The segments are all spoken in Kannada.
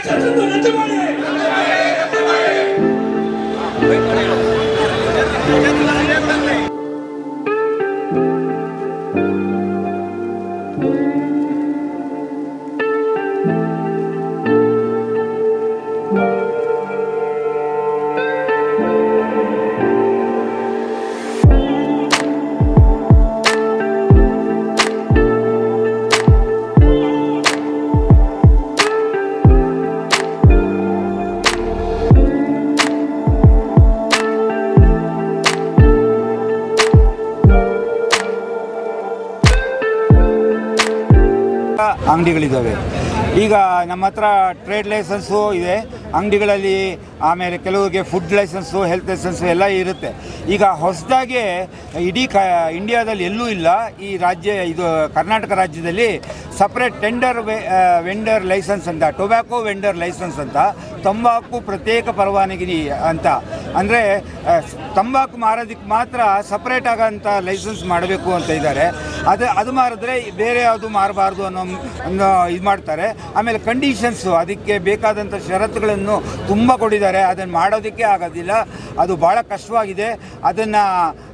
ಲೈಸೆನ್ಸ್ ಅನ್ನು ರದ್ದು ಮಾಡಿ ಅಂಗಡಿಗಳಿದ್ದಾವೆ ಈಗ ನಮ್ಮ ಹತ್ರ ಟ್ರೇಡ್ ಲೈಸೆನ್ಸು ಇದೆ ಅಂಗಡಿಗಳಲ್ಲಿ ಆಮೇಲೆ ಕೆಲವರಿಗೆ ಫುಡ್ ಲೈಸೆನ್ಸು ಹೆಲ್ತ್ ಲೈಸೆನ್ಸು ಎಲ್ಲ ಇರುತ್ತೆ ಈಗ ಹೊಸದಾಗಿ ಇಡೀ ಕ ಇಂಡಿಯಾದಲ್ಲಿ ಎಲ್ಲೂ ಇಲ್ಲ ಈ ರಾಜ್ಯ ಇದು ಕರ್ನಾಟಕ ರಾಜ್ಯದಲ್ಲಿ ಸಪ್ರೇಟ್ ಟೆಂಡರ್ ವೆಂಡರ್ ಲೈಸೆನ್ಸ್ ಅಂತ ಟೊಬ್ಯಾಕೋ ವೆಂಡರ್ ಲೈಸೆನ್ಸ್ ಅಂತ ತಂಬಾಕು ಪ್ರತ್ಯೇಕ ಪರವಾನಗಿ ಅಂತ ಅಂದರೆ ತಂಬಾಕು ಮಾರೋದಕ್ಕೆ ಮಾತ್ರ ಸಪ್ರೇಟ್ ಆಗೋಂಥ ಲೈಸೆನ್ಸ್ ಮಾಡಬೇಕು ಅಂತ ಇದ್ದಾರೆ ಅದು ಅದು ಮಾರಿದ್ರೆ ಬೇರೆ ಯಾವುದು ಮಾರಬಾರ್ದು ಅನ್ನೋ ಅನ್ನೋ ಇದು ಮಾಡ್ತಾರೆ ಆಮೇಲೆ ಕಂಡೀಷನ್ಸು ಅದಕ್ಕೆ ಬೇಕಾದಂಥ ಷರತ್ತುಗಳನ್ನು ತುಂಬ ಕೊಟ್ಟಿದ್ದಾರೆ ಅದನ್ನು ಮಾಡೋದಕ್ಕೆ ಆಗೋದಿಲ್ಲ ಅದು ಭಾಳ ಕಷ್ಟವಾಗಿದೆ ಅದನ್ನು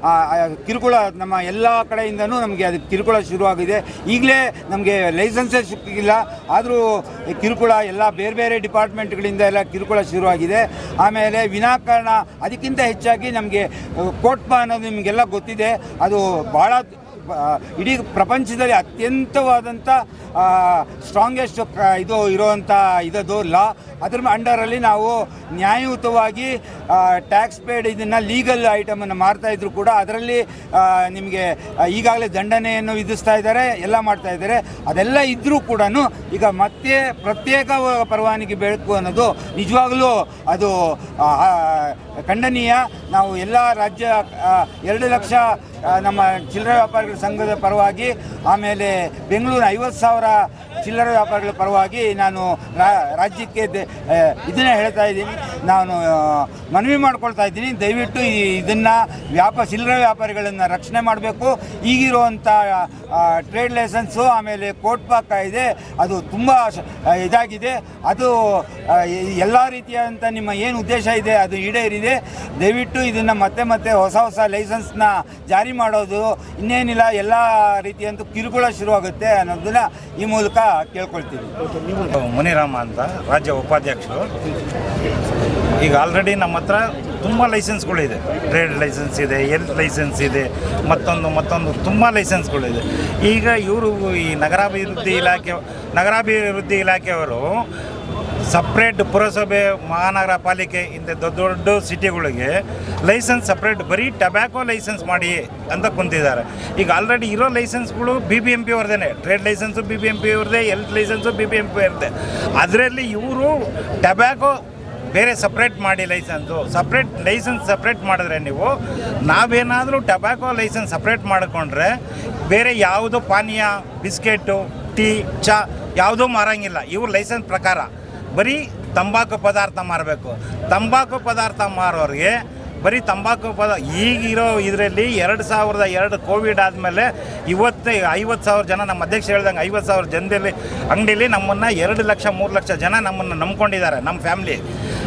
ಕಿರುಕುಳ ನಮ್ಮ ಎಲ್ಲ ಕಡೆಯಿಂದನೂ ನಮಗೆ ಅದು ಕಿರುಕುಳ ಶುರುವಾಗಿದೆ ಈಗಲೇ ನಮಗೆ ಲೈಸೆನ್ಸೇ ಸಿಕ್ಕಿಲ್ಲ ಆದರೂ ಕಿರುಕುಳ ಎಲ್ಲ ಬೇರೆ ಬೇರೆ ಡಿಪಾರ್ಟ್ಮೆಂಟ್ಗಳಿಂದ ಎಲ್ಲ ಕಿರುಕುಳ ಶುರುವಾಗಿದೆ ಆಮೇಲೆ ವಿನಾಕಾರಣ ಅದಕ್ಕಿಂತ ಹೆಚ್ಚಾಗಿ ನಮಗೆ ಕೋಟ್ಪ ಅನ್ನೋದು ನಿಮಗೆಲ್ಲ ಗೊತ್ತಿದೆ ಅದು ಭಾಳ ಆ, ಇಡೀ ಪ್ರಪಂಚದಲ್ಲಿ ಅತ್ಯಂತವಾದಂಥ ಸ್ಟ್ರಾಂಗೆಸ್ಟ್ ಇದು ಇರುವಂಥ ಇದದು ಲಾ ಅದ್ರ ಅಂಡರಲ್ಲಿ ನಾವು ನ್ಯಾಯಯುತವಾಗಿ ಟ್ಯಾಕ್ಸ್ ಪೇಡ್ ಇದನ್ನು ಲೀಗಲ್ ಐಟಮನ್ನು ಮಾರ್ತಾ ಇದ್ರು ಕೂಡ ಅದರಲ್ಲಿ ಆ, ನಿಮಗೆ ಈಗಾಗಲೇ ದಂಡನೆಯನ್ನು ವಿಧಿಸ್ತಾ ಇದ್ದಾರೆ ಎಲ್ಲ ಮಾಡ್ತಾ ಇದ್ದಾರೆ ಅದೆಲ್ಲ ಇದ್ದರೂ ಕೂಡ ಈಗ ಮತ್ತೆ ಪ್ರತ್ಯೇಕ ಪರವಾನಗಿ ಬೇಕು ಅನ್ನೋದು ನಿಜವಾಗಲೂ ಅದು ಆ, ಆ, ಖಂಡನೀಯ ನಾವು ಎಲ್ಲ ರಾಜ್ಯ ಆ, ಎರಡು ಲಕ್ಷ ಆ, ನಮ್ಮ ಚಿಲ್ಲರೆ ವ್ಯಾಪಾರಿಗಳ ಸಂಘದ ಪರವಾಗಿ ಆಮೇಲೆ ಬೆಂಗಳೂರು ಐವತ್ತು ಸಾವಿರ ಚಿಲ್ಲರೆ ವ್ಯಾಪಾರಿಗಳ ಪರವಾಗಿ ನಾನು ರಾ- ರಾಜ್ಯಕ್ಕೆ ದೆ- ಆ, ಇದನ್ನೇ ಹೇಳ್ತಾ ಇದ್ದೀನಿ ನಾನು ಆ, ಮನವಿ ಮಾಡ್ಕೊಳ್ತಾ ಇದ್ದೀನಿ ದಯವಿಟ್ಟು ಈ ಇದನ್ನು ವ್ಯಾಪ ಚಿಲ್ಲರೆ ವ್ಯಾಪಾರಿಗಳನ್ನು ರಕ್ಷಣೆ ಮಾಡಬೇಕು ಈಗಿರುವಂಥ ಟ್ರೇಡ್ ಲೈಸೆನ್ಸು ಆಮೇಲೆ ಕೋಟ್ಪಾ ಕಾಯ್ದೆ ಅದು ತುಂಬ ಇದಾಗಿದೆ ಅದು ಎಲ್ಲ ರೀತಿಯಾದಂಥ ನಿಮ್ಮ ಏನು ಉದ್ದೇಶ ಇದೆ ಅದು ಈಡೇರಿದೆ ದಯವಿಟ್ಟು ಇದನ್ನು ಮತ್ತೆ ಮತ್ತೆ ಹೊಸ ಹೊಸ ಲೈಸೆನ್ಸ್ನ ಜಾರಿ ಮಾಡೋದು ಇನ್ನೇನಿಲ್ಲ ಎಲ್ಲ ರೀತಿಯಂತೂ ಕಿರುಕುಳ ಶುರುವಾಗುತ್ತೆ ಅನ್ನೋದನ್ನ ಈ ಮೂಲಕ ಕೇಳ್ಕೊಳ್ತೀನಿ ಮುನಿರಾಮ ಅಂತ ರಾಜ್ಯ ಉಪಾಧ್ಯಕ್ಷರು ಈಗ ಆಲ್ರೆಡಿ ನಮ್ಮ ಹತ್ರ ತುಂಬ ಲೈಸೆನ್ಸ್ಗಳಿದೆ ಟ್ರೇಡ್ ಲೈಸೆನ್ಸ್ ಇದೆ ಹೆಲ್ತ್ ಲೈಸೆನ್ಸ್ ಇದೆ ಮತ್ತೊಂದು ಮತ್ತೊಂದು ತುಂಬ ಲೈಸೆನ್ಸ್ಗಳಿದೆ ಈಗ ಇವರು ಈ ನಗರಾಭಿವೃದ್ಧಿ ಇಲಾಖೆ ನಗರಾಭಿವೃದ್ಧಿ ಇಲಾಖೆಯವರು ಸಪ್ರೇಟ್ ಪುರಸಭೆ ಮಹಾನಗರ ಪಾಲಿಕೆ ಇಂಥ ದೊಡ್ಡ ದೊಡ್ಡ ಸಿಟಿಗಳಿಗೆ ಲೈಸೆನ್ಸ್ ಸಪ್ರೇಟ್ ಬರೀ ಟಬ್ಯಾಕೋ ಲೈಸೆನ್ಸ್ ಮಾಡಿ ಅಂತ ಕುಂತಿದ್ದಾರೆ ಈಗ ಆಲ್ರೆಡಿ ಇರೋ ಲೈಸೆನ್ಸ್ಗಳು ಬಿ ಬಿ ಎಂ ಪಿ ಅವ್ರದೇ trade licence B B M P ಅವ್ರದ್ದೇ health licence B B M P ಅವ್ರದ್ದೇ ಅದರಲ್ಲಿ ಇವರು ಟಬ್ಯಾಕೋ ಬೇರೆ ಸಪ್ರೇಟ್ ಮಾಡಿ ಲೈಸೆನ್ಸು ಸಪ್ರೇಟ್ ಲೈಸೆನ್ಸ್ ಸಪ್ರೇಟ್ ಮಾಡಿದ್ರೆ ನೀವು ನಾವೇನಾದರೂ ಟಬ್ಯಾಕೋ ಲೈಸೆನ್ಸ್ ಸಪ್ರೇಟ್ ಮಾಡಿಕೊಂಡ್ರೆ ಬೇರೆ ಯಾವುದೋ ಪಾನೀಯ ಬಿಸ್ಕೆಟು ಟೀ ಚಾ ಯಾವುದೂ ಮಾರಂಗಿಲ್ಲ ಇವ್ರ ಲೈಸೆನ್ಸ್ ಪ್ರಕಾರ ಬರೀ ತಂಬಾಕು ಪದಾರ್ಥ ಮಾರಬೇಕು ತಂಬಾಕು ಪದಾರ್ಥ ಮಾರೋರಿಗೆ ಬರೀ ತಂಬಾಕು ಪದ ಈಗಿರೋ ಇದರಲ್ಲಿ ಎರಡು ಸಾವಿರದ ಎರಡು ಕೋವಿಡ್ ಆದಮೇಲೆ ಇವತ್ತು ಐವತ್ತು ಸಾವಿರ ಜನ ನಮ್ಮ ಅಧ್ಯಕ್ಷ ಹೇಳ್ದಂಗೆ ಐವತ್ತು ಸಾವಿರ ಜನದಲ್ಲಿ ಅಂಗಡಿಲಿ ನಮ್ಮನ್ನು ಎರಡು ಲಕ್ಷ ಮೂರು ಲಕ್ಷ ಜನ ನಮ್ಮನ್ನು ನಂಬ್ಕೊಂಡಿದ್ದಾರೆ ನಮ್ಮ ಫ್ಯಾಮ್ಲಿ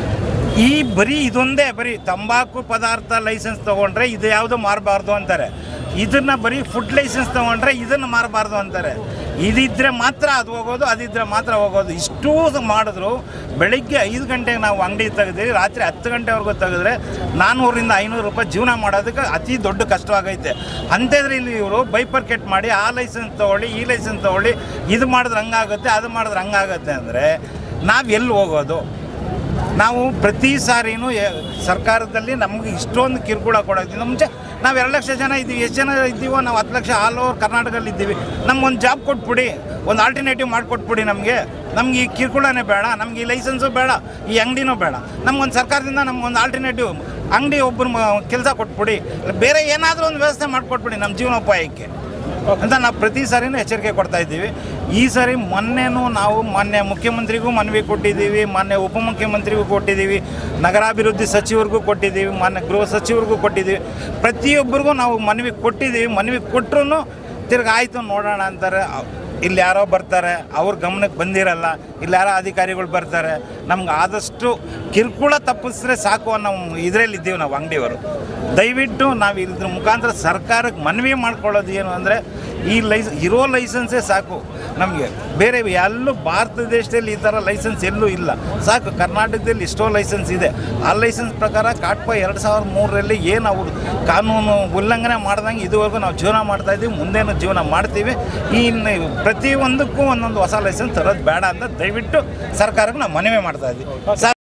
ಈ ಬರೀ ಇದೊಂದೇ ಬರೀ ತಂಬಾಕು ಪದಾರ್ಥ ಲೈಸೆನ್ಸ್ ತೊಗೊಂಡ್ರೆ ಇದು ಯಾವುದು ಮಾರಬಾರ್ದು ಅಂತಾರೆ ಇದನ್ನು ಬರೀ ಫುಡ್ ಲೈಸೆನ್ಸ್ ತೊಗೊಂಡ್ರೆ ಇದನ್ನು ಮಾರಬಾರ್ದು ಅಂತಾರೆ ಇದಿದ್ರೆ ಮಾತ್ರ ಅದು ಹೋಗೋದು ಅದಿದ್ರೆ ಮಾತ್ರ ಹೋಗೋದು ಇಷ್ಟೂ ಮಾಡಿದ್ರು ಬೆಳಿಗ್ಗೆ ಐದು ಗಂಟೆಗೆ ನಾವು ಅಂಗಡಿ ತೆಗೆದಿರಿ ರಾತ್ರಿ ಹತ್ತು ಗಂಟೆವರೆಗೂ ತೆಗೆದ್ರೆ ನಾನ್ನೂರಿಂದ ಐನೂರು ರೂಪಾಯಿ ಜೀವನ ಮಾಡೋದಕ್ಕೆ ಅತಿ ದೊಡ್ಡ ಕಷ್ಟವಾಗೈತೆ ಅಂಥದ್ರಲ್ಲಿ ಇಲ್ಲಿ ಇವರು ಬೈಪರ್ಕೆಟ್ ಮಾಡಿ ಆ ಲೈಸೆನ್ಸ್ ತೊಗೊಳ್ಳಿ ಈ ಲೈಸೆನ್ಸ್ ತೊಗೊಳ್ಳಿ ಇದು ಮಾಡಿದ್ರೆ ಹಂಗಾಗುತ್ತೆ ಅದು ಮಾಡಿದ್ರೆ ಹಂಗಾಗುತ್ತೆ ಅಂದರೆ ನಾವು ಎಲ್ಲಿ ಹೋಗೋದು ನಾವು ಪ್ರತಿ ಸಾರಿನೂ ಎ- ಸರ್ಕಾರದಲ್ಲಿ ನಮಗೆ ಇಷ್ಟೊಂದು ಕಿರುಕುಳ ಕೊಡೋದ್ರಿಂದ ಮುಂಚೆ ನಾವು ಎರಡು ಲಕ್ಷ ಜನ ಇದ್ದೀವಿ ಎಷ್ಟು ಜನ ಇದ್ದೀವೋ ನಾವು ಹತ್ತು ಲಕ್ಷ ಆಲ್ ಓವರ್ ಕರ್ನಾಟಕದಲ್ಲಿ ಇದ್ದೀವಿ ನಮ್ಗೊಂದು ಜಾಬ್ ಕೊಟ್ಬಿಡಿ ಒಂದು ಆಲ್ಟರ್ನೇಟಿವ್ ಮಾಡಿಕೊಟ್ಬಿಡಿ ನಮಗೆ ನಮ್ಗೆ ಈ ಕಿರುಕುಳನೇ ಬೇಡ ನಮ್ಗೆ ಈ ಲೈಸೆನ್ಸು ಬೇಡ ಈ ಅಂಗಡಿನೂ ಬೇಡ ನಮ್ಗೊಂದು ಸರ್ಕಾರದಿಂದ ನಮ್ಗೊಂದು ಆಲ್ಟರ್ನೇಟಿವ್ ಅಂಗಡಿ ಒಬ್ಬರು ಕೆಲಸ ಕೊಟ್ಬಿಡಿ ಬೇರೆ ಏನಾದರೂ ಒಂದು ವ್ಯವಸ್ಥೆ ಮಾಡಿಕೊಟ್ಬಿಡಿ ನಮ್ಮ ಜೀವನೋಪಾಯಕ್ಕೆ ಅಂತ ನಾವು ಪ್ರತಿ ಸಾರಿನೂ ಎಚ್ಚರಿಕೆ ಕೊಡ್ತಾ ಇದ್ದೀವಿ ಈ ಸಾರಿ ಮೊನ್ನೆನೂ ನಾವು ಮಾನ್ಯ ಮುಖ್ಯಮಂತ್ರಿಗೂ ಮನವಿ ಕೊಟ್ಟಿದ್ದೀವಿ ಮಾನ್ಯ ಉಪಮುಖ್ಯಮಂತ್ರಿಗೂ ಕೊಟ್ಟಿದ್ದೀವಿ ನಗರಾಭಿವೃದ್ಧಿ ಸಚಿವರಿಗೂ ಕೊಟ್ಟಿದ್ದೀವಿ ಮಾನ್ಯ ಗೃಹ ಸಚಿವರಿಗೂ ಕೊಟ್ಟಿದ್ದೀವಿ ಪ್ರತಿಯೊಬ್ಬರಿಗೂ ನಾವು ಮನವಿ ಕೊಟ್ಟಿದ್ದೀವಿ ಮನವಿ ಕೊಟ್ಟರು ತಿರ್ಗಿ ಆಯಿತು ನೋಡೋಣ ಅಂತಾರೆ ಇಲ್ಲಿ ಯಾರೋ ಬರ್ತಾರೆ ಅವ್ರ ಗಮನಕ್ಕೆ ಬಂದಿರಲ್ಲ ಇಲ್ಲಿ ಯಾರೋ ಅಧಿಕಾರಿಗಳು ಬರ್ತಾರೆ ನಮ್ಗೆ ಆದಷ್ಟು ಕಿರುಕುಳ ತಪ್ಪಿಸಿದ್ರೆ ಸಾಕು ಅನ್ನೋ ಇದರಲ್ಲಿ ಇದ್ದೀವಿ ನಾವು ಅಂಗಡಿಯವರು ದಯವಿಟ್ಟು ನಾವು ಇದ್ರ ಮುಖಾಂತರ ಸರ್ಕಾರಕ್ಕೆ ಮನವಿ ಮಾಡ್ಕೊಳ್ಳೋದು ಏನು ಅಂದರೆ ಈ ಲೈಸ್ ಇರೋ ಲೈಸೆನ್ಸೇ ಸಾಕು ನಮಗೆ ಬೇರೆ ಎಲ್ಲೂ ಭಾರತ ದೇಶದಲ್ಲಿ ಈ ಥರ ಲೈಸೆನ್ಸ್ ಎಲ್ಲೂ ಇಲ್ಲ ಸಾಕು ಕರ್ನಾಟಕದಲ್ಲಿ ಎಷ್ಟೋ ಲೈಸೆನ್ಸ್ ಇದೆ ಆ ಲೈಸೆನ್ಸ್ ಪ್ರಕಾರ ಕಾಟ್ಪ ಎರಡು ಸಾವಿರದ ಮೂರರಲ್ಲಿ ಏನು ಅವರು ಕಾನೂನು ಉಲ್ಲಂಘನೆ ಮಾಡ್ದಂಗೆ ಇದುವರೆಗೂ ನಾವು ಜೀವನ ಮಾಡ್ತಾ ಇದ್ದೀವಿ ಮುಂದೇನು ಜೀವನ ಮಾಡ್ತೀವಿ ಈ ಇನ್ನು ಪ್ರತಿಯೊಂದಕ್ಕೂ ಒಂದೊಂದು ಹೊಸ ಲೈಸೆನ್ಸ್ ತರೋದು ಬೇಡ ಅಂತ ದಯವಿಟ್ಟು ಸರ್ಕಾರಕ್ಕೆ ನಾವು ಮನವಿ ಮಾಡ್ತಾ ಇದ್ದೀವಿ ಸರ್